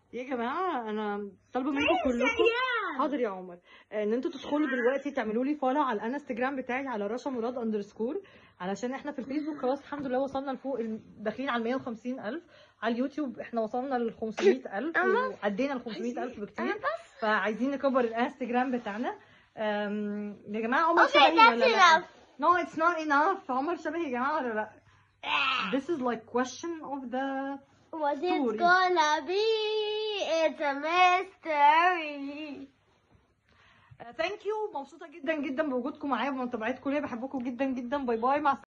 يا جماعه انا طالبه منكم كلكم حاضر يا عمر ان انتوا تدخلوا دلوقتي تعملوا لي فولو على الانستجرام بتاعي على رشا مراد اندرسكور علشان احنا في الفيسبوك خلاص الحمد لله وصلنا لفوق ال- داخلين على 150 الف على اليوتيوب احنا وصلنا ل 500 الف وعدينا ال 500 الف بكتير فعايزين نكبر الانستجرام بتاعنا أم، يا جماعه عمر Okay, شبهي that's ولا لا enough. No, it's not enough. عمر شبهي يا جماعه ولا لا This is like question of the What it's Story. gonna be? It's a mystery. ثانك يو مبسوطه جدا جدا بوجودكم معايا ومتابعتكم ليا بحبكم جدا جدا باي باي مع